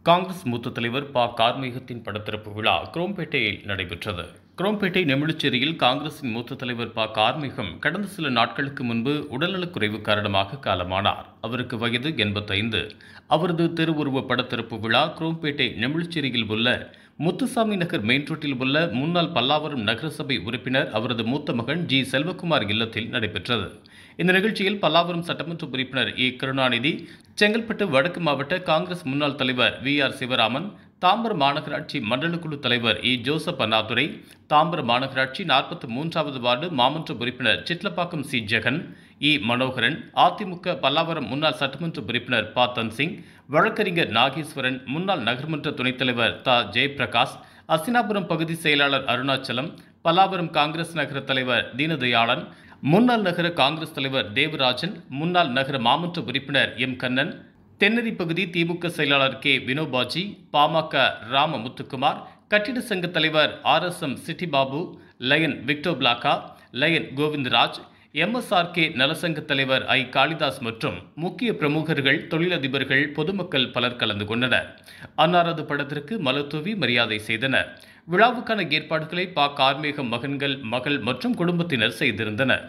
காங்கிரஸ் மூத்த தலைவர் ப கார்மேகத்தின் படத்திறப்பு விழா குரோம்பேட்டையில் நடைபெற்றது குரோம்பேட்டை நெமிழிச்சேரியில் காங்கிரசின் மூத்த தலைவர் ப கார்மேகம் கடந்த சில நாட்களுக்கு முன்பு உடல்நலக்குறைவு காரணமாக காலமானார் அவருக்கு வயது எண்பத்தைந்து அவரது திருவுருவ படத்திறப்பு விழா குரோம்பேட்டை நெமிழிச்சேரியில் உள்ள முத்துசாமி நகர் மெயின் ரோட்டில் உள்ள முன்னாள் பல்லாவரம் நகரசபை உறுப்பினர் அவரது மூத்த மகன் ஜி செல்வகுமார் இல்லத்தில் நடைபெற்றது இந்த நிகழ்ச்சியில் பல்லாவரம் சட்டமன்ற உறுப்பினர் ஏ கருணாநிதி செங்கல்பட்டு வடக்கு மாவட்ட காங்கிரஸ் முன்னாள் தலைவர் வி ஆர் சிவராமன் தாம்பரம் மாநகராட்சி மண்டல குழு தலைவர் இ ஜோசப் அண்ணாதுரை தாம்பரம் மாநகராட்சி நாற்பத்தி மூன்றாவது வார்டு மாமன்ற உறுப்பினர் சிட்லப்பாக்கம் சி ஜெகன் இ மனோகரன் அதிமுக பல்லாவரம் முன்னாள் சட்டமன்ற உறுப்பினர் ப தன்சிங் வழக்கறிஞர் நாகேஸ்வரன் முன்னாள் நகர்மன்ற துணைத் தலைவர் த ஜெயபிரகாஷ் அசினாபுரம் பகுதி செயலாளர் அருணாச்சலம் பல்லாவரம் காங்கிரஸ் நகர தலைவர் தீனதயாளன் முன்னாள் நகர காங்கிரஸ் தலைவர் தேவராஜன் முன்னாள் நகர மாமன்ற உறுப்பினர் எம் கண்ணன் தென்னரி பகுதி திமுக செயலாளர் கே வினோபாஜி பாமக ராம முத்துக்குமார் கட்டிட சங்க தலைவர் R S M Chitti Babu lion விக்டோ பிளாக்கா லயன் கோவிந்தராஜ் எம்எஸ்ஆர்கே நலசங்க தலைவர் ஐ காளிதாஸ் மற்றும் முக்கிய பிரமுகர்கள் தொழிலதிபர்கள் பொதுமக்கள் பலர் கலந்து கொண்டனர் அன்னாரது படத்திற்கு மலர்தூவி மரியாதை செய்தனர் விழாவுக்கான ஏற்பாடுகளை பா கார்மேகம் மகன்கள் மகள் மற்றும் குடும்பத்தினர் செய்திருந்தனர்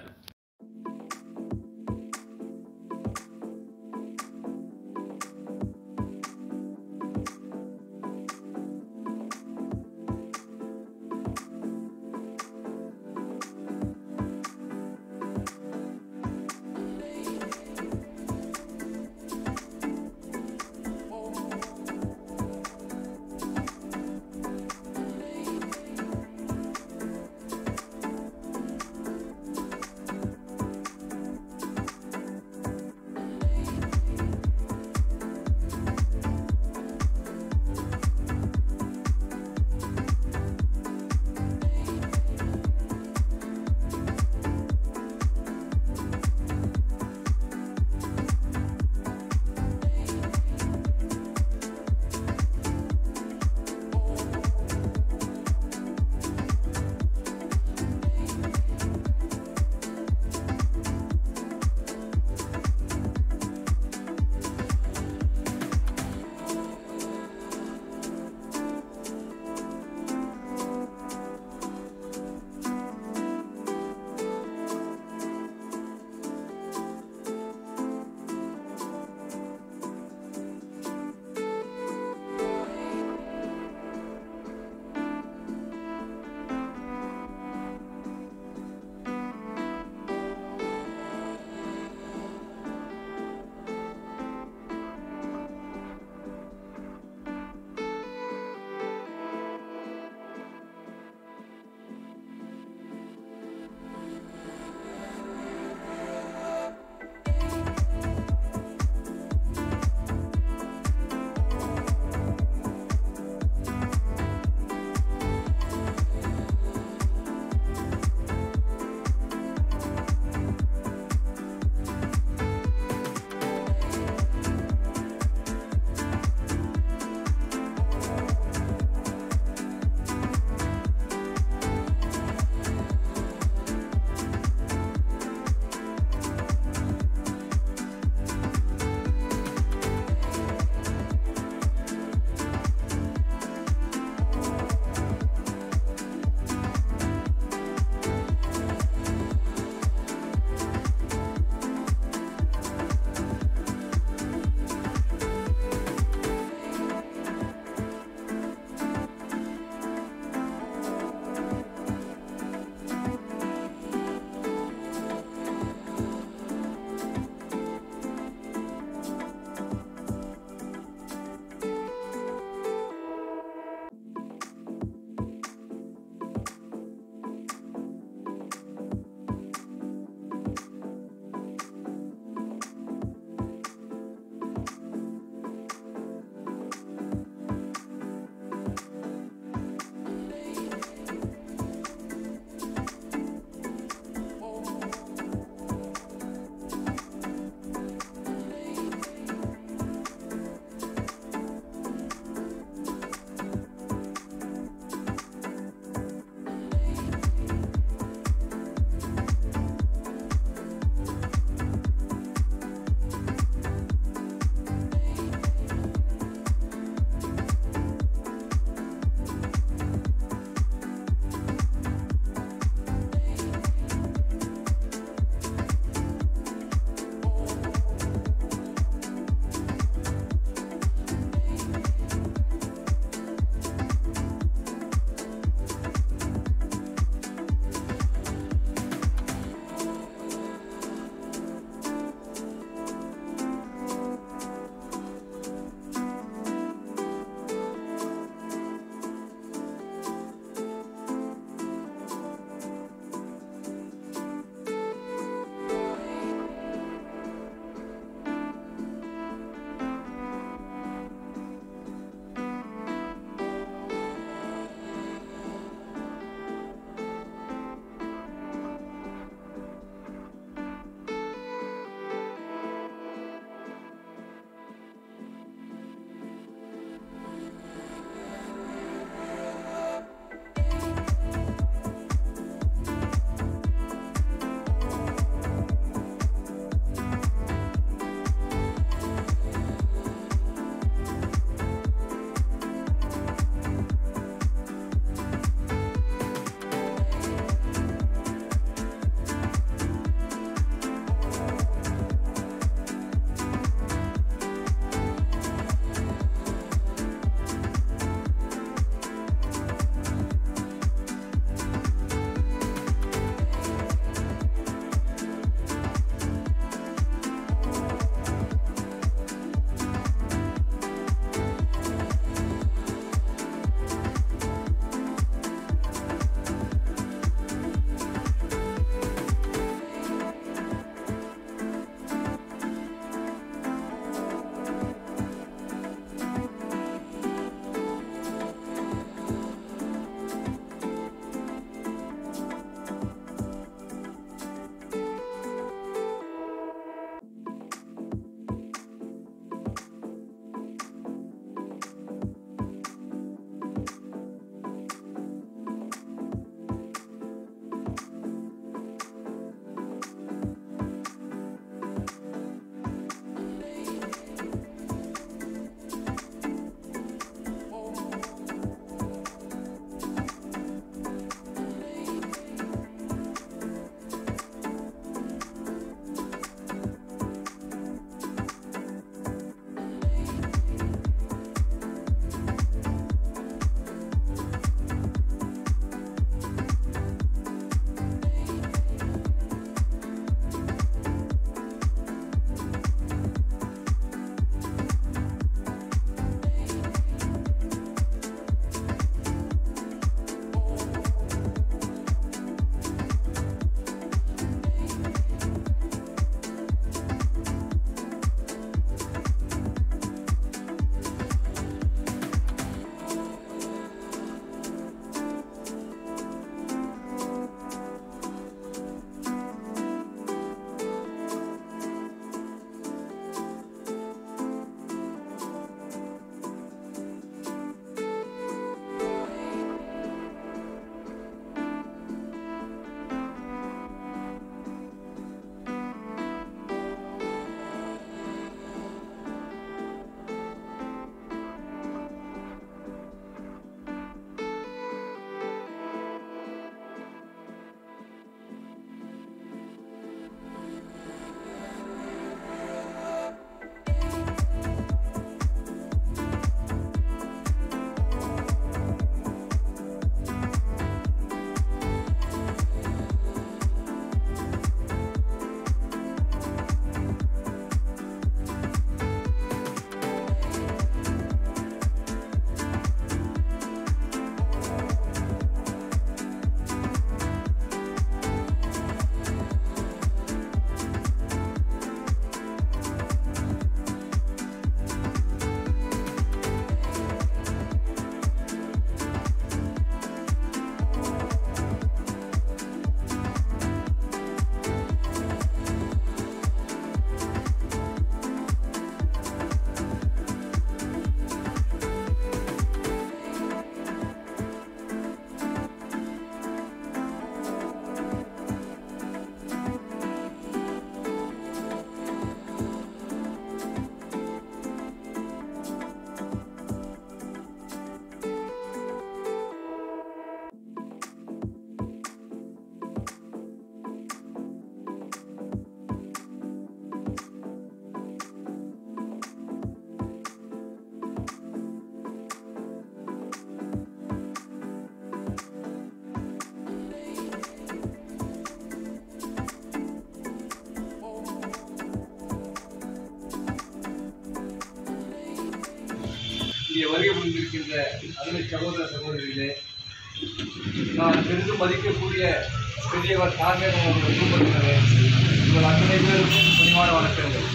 இங்கே வருகை புரிந்திருக்கின்ற அருமை சகோதர சகோதரிகளே நான் பெரிதும் மதிக்கக்கூடிய பெரியவர் கார்மேகம் அவர்கள் குடும்பத்தினரே உங்கள் அத்தனை பேருக்கும் பணிவான வணக்கங்கள்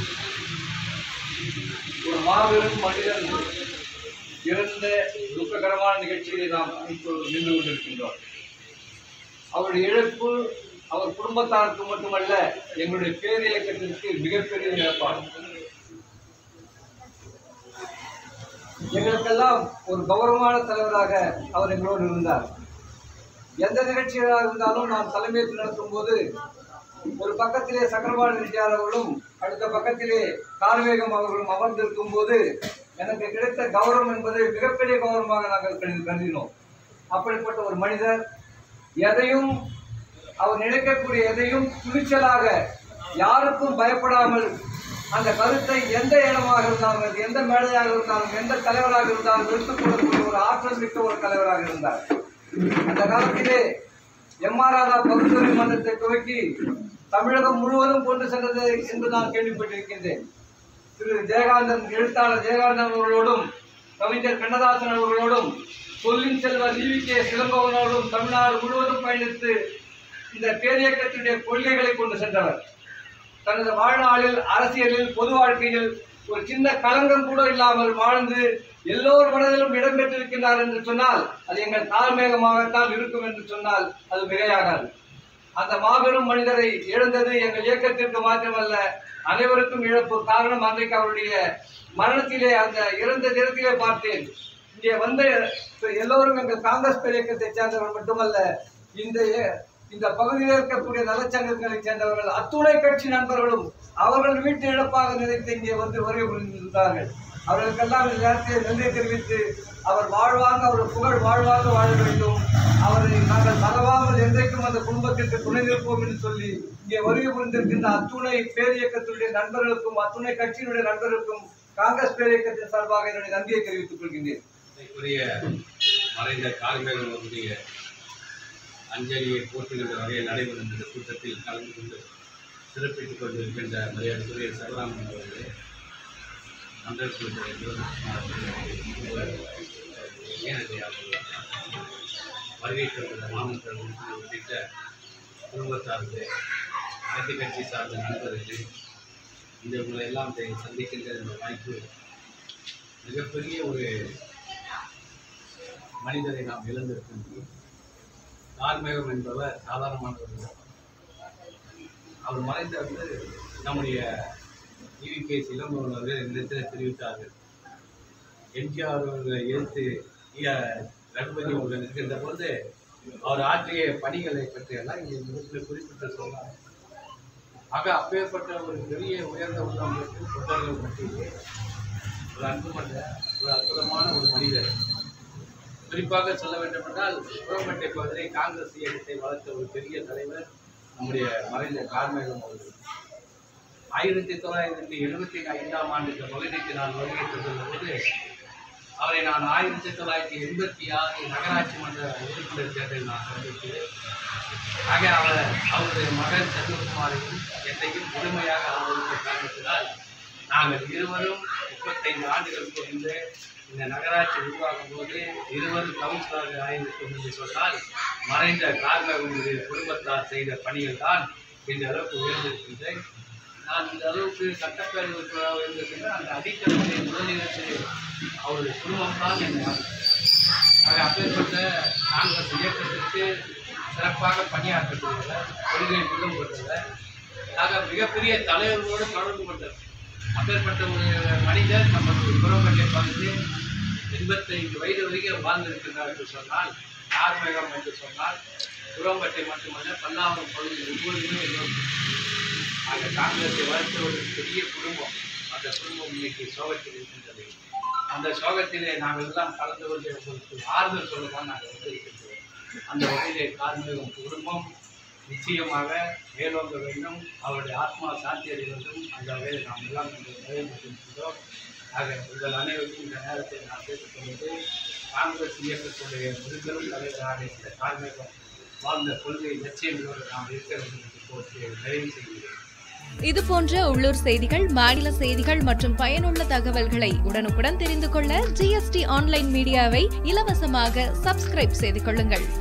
ஒரு மாபெரும் மனிதன் இறந்த துக்ககரமான நிகழ்ச்சியை நாம் இப்பொழுது நின்று கொண்டிருக்கின்றோம் அவருடைய இழப்பு அவர் குடும்பத்தாருக்கு மட்டுமல்ல எங்களுடைய பேரியக்கத்திற்கு மிகப்பெரிய இழப்பாகும் எங்களுக்கெல்லாம் ஒரு கௌரவமான தலைவராக அவர் எங்களோடு இருந்தார் எந்த நிகழ்ச்சியாக இருந்தாலும் நாம் தலைமையேற்று நடத்தும் போது ஒரு பக்கத்திலே சக்கரபாணி ரெட்டியார் அவர்களும் அடுத்த பக்கத்திலே கார்வேகம் அவர்களும் அமர்ந்திருக்கும் போது எனக்கு கிடைத்த கௌரவம் என்பது மிகப்பெரிய கௌரவமாக நாங்கள் கருதி- கருதினோம் அப்படிப்பட்ட ஒரு மனிதர் எதையும் அவர் நினைக்கக்கூடிய எதையும் துணிச்சலாக யாருக்கும் பயப்படாமல் அந்த கருத்தை எந்த இடமாக இருந்தாலும் அது எந்த மேடையாக இருந்தாலும் எந்த தலைவராக இருந்தாலும் எடுத்துக் கொள்ளக்கூடிய ஒரு ஆற்றல் மிக்க ஒரு தலைவராக இருந்தார் அந்த காலத்திலே எம்ஆர் ராதா பகுத்தறிவு மன்றத்தை துவக்கி தமிழகம் முழுவதும் கொண்டு சென்றது என்று நான் கேள்விப்பட்டிருக்கின்றேன் திரு ஜெயகாந்தன் எழுத்தாளர் ஜெயகாந்தன் அவர்களோடும் கவிஞர் கண்ணதாசன் அவர்களோடும் சொல்லின் செல்வர் ஈவி கே சிலம்பவனோடும் தமிழ்நாடு முழுவதும் பயணித்து இந்த பேரியக்கத்தினுடைய கொள்கைகளை கொண்டு சென்றவர் தனது வாழ்நாளில் அரசியலில் பொது வாழ்க்கையில் ஒரு சின்ன களங்கம் கூட இல்லாமல் வாழ்ந்து எல்லோர் மனதிலும் இடம்பெற்றிருக்கின்றார் என்று சொன்னால் அது எங்கள் தாழ்மேகமாகத்தான் இருக்கும் என்று சொன்னால் அது மிகையாகாது அந்த மாபெரும் மனிதரை இழந்தது எங்கள் இயக்கத்திற்கு மாத்திரமல்ல அனைவருக்கும் இழப்பு காரணம் அன்றைக்கு அவருடைய மரணத்திலே அந்த இறந்த தினத்திலே பார்த்தேன் இங்கே வந்த எல்லோரும் எங்கள் காங்கிரஸ் பேர் இயக்கத்தை சேர்ந்தவர்கள் மட்டுமல்ல இந்த இந்த பகுதியில் இருக்கக்கூடிய நலச்சங்கங்களை சேர்ந்தவர்கள் அத்துணை கட்சி நண்பர்களும் அவர்கள் வீட்டு இழப்பாக நினைத்து இங்கே வந்து வருகை புரிந்திருந்தார்கள் அவர்களுக்கெல்லாம் இந்த நேரத்தில் நன்றி தெரிவித்து அவர் வாழ்வாங்க அவர் புகழ் வாழ்வாங்க வாழ வேண்டும் அவரை நாங்கள் மறவாமல் என்றைக்கும் அந்த குடும்பத்திற்கு துணை நிற்போம் என்று சொல்லி இங்கே வருகை புரிந்திருக்கின்ற அத்துணை பேரியக்கத்தினுடைய நண்பர்களுக்கும் அத்துணை கட்சியினுடைய நண்பர்களுக்கும் காங்கிரஸ் பேரியக்கத்தின் சார்பாக என்னுடைய நன்றியை தெரிவித்துக் கொள்கின்றேன் இதற்குரிய மறைந்த கார்மேகன் அவருடைய அஞ்சலியை போற்றுகின்ற வகையில் நடைபெறும் இந்த கூட்டத்தில் கலந்து கொண்டு சிறப்பித்துக் கொண்டிருக்கின்ற மரியாதைக்குரிய சிவராமன் அவர்களே நந்தகுமார் வருகை தந்துள்ள மாமன்ற உறுப்பினர் உள்ளிட்ட குடும்பத்தார்களே அனைத்து கட்சி சார்ந்த நண்பர்களே இந்த உங்களை எல்லாம் இதை சந்திக்கின்ற இந்த வாய்ப்பு மிகப்பெரிய ஒரு மனிதரை நாம் இழந்திருக்கின்றோம் தார்மேகம் என்பவர் சாதாரணமானவர் அல்ல. அவர் மறைந்த வந்து நம்முடைய டிவி கே சிலம்பரம் அவர்கள் என்னிடத்தில் தெரிவித்தார்கள் எம்ஜிஆர் அவர்களை எதிர்த்து ஈ. ரகுபதி அவர்கள் இருக்கின்ற போது அவர் ஆற்றிய பணிகளை பற்றியெல்லாம் இங்கே இடத்தில் குறிப்பிட்டு சொன்னார் ஆக அப்பேற்பட்ட ஒரு பெரிய உயர்ந்த உள்ளவங்களுக்கு புத்தகங்கள் பற்றியே ஒரு அன்புமன்ற ஒரு அற்புதமான ஒரு மனிதர் குறிப்பாக சொல்ல வேண்டும் என்றால் புறம்பட்டை பகுதியில் காங்கிரஸ் இயக்கத்தை வளர்த்த ஒரு பெரிய தலைவர் நம்முடைய மறைந்த கார்மேகம் அவர்கள் ஆயிரத்தி தொள்ளாயிரத்தி எழுபத்தி ஐந்தாம் ஆண்டு இந்த பகுதிக்கு நான் வருகை தந்துள்ள போது அவரை நான் ஆயிரத்தி தொள்ளாயிரத்தி எண்பத்தி ஆறு நகராட்சி மன்ற உறுப்பினர் தேர்தலில் நான் சந்தித்தேன் ஆக அவர் அவருடைய மகன் செல்வகுமாரையும் என்னையும் முழுமையாக ஆதரித்த காரணத்தினால் நாங்கள் இருவரும் முப்பத்தைந்து ஆண்டுகளுக்கு முன்பு இந்த நகராட்சி உருவாகும் போது இருவரும் கவுன்சிலராக ஆயிருக்கும் என்று சொன்னால் மறைந்த கார்மகனுடைய குடும்பத்தார் செய்த பணிகள் தான் இந்த அளவுக்கு உயர்ந்திருக்கின்றேன் நான் இந்த அளவுக்கு சட்டப்பேரவை உறுப்பினராக இருந்திருக்கின்ற அந்த அடித்தளத்தை முதலீடு அவருடைய குடும்பம் தான் என்னை ஆக அப்பேற்பட்ட காங்கிரஸ் இயக்கத்திற்கு சிறப்பாக பணியாற்றக்கூடியவர் கொள்கை உள்ளம் கொண்டவர் ஆக மிகப்பெரிய தலைவர்களோடு தொடர்பு கொண்டவர் அப்பேற்பட்ட ஒரு மனிதர் நமக்கு குரம்பட்டை பார்த்து எண்பத்தைந்து வயது வரைக்கும் வாழ்ந்திருக்கிறார் என்று சொன்னால் ஆர்மேகம் என்று சொன்னால் குரம்பட்டை மட்டுமல்ல பல்லாவரம் பகுதி ஒவ்வொருமே எல்லோரும் ஆக காங்கிரஸை வளர்த்த ஒரு பெரிய குடும்பம் அந்த குடும்பம் இன்னைக்கு சோகத்தில் இருக்கின்றது அந்த சோகத்திலே நாங்கள் எல்லாம் கலந்து கொண்டு உங்களுக்கு ஆறுதல் சொல்ல தான் நாங்கள் வந்திருக்கின்றோம் அந்த வகையிலே கார்மிகம் குடும்பம் நிச்சயமாக மேலோங்க வேண்டும் அவருடைய ஆத்மா சாந்தி அடைய வேண்டும் அந்த வகையில் நாம் எல்லாம் இங்கே நிறைவேற்றிருக்கின்றோம் ஆக உங்கள் அனைவருக்கும் இந்த நேரத்தை நான் கேட்டுக்கொண்டது காங்கிரஸ் இயக்கத்துடைய முதுபெரும் தலைவராக இந்த கார்மிகம் வாழ்ந்த கொள்கை லட்சியங்களோடு நாம் இருக்க வேண்டும் என்று கோரி நிறைவு செய்கிறேன் இது போன்ற உள்ளூர் செய்திகள் மாநில செய்திகள் மற்றும் பயனுள்ள தகவல்களை உடனுக்குடன் தெரிந்து கொள்ள ஜிஎஸ்டி ஆன்லைன் மீடியாவை இலவசமாக சப்ஸ்கிரைப் செய்து கொள்ளுங்கள்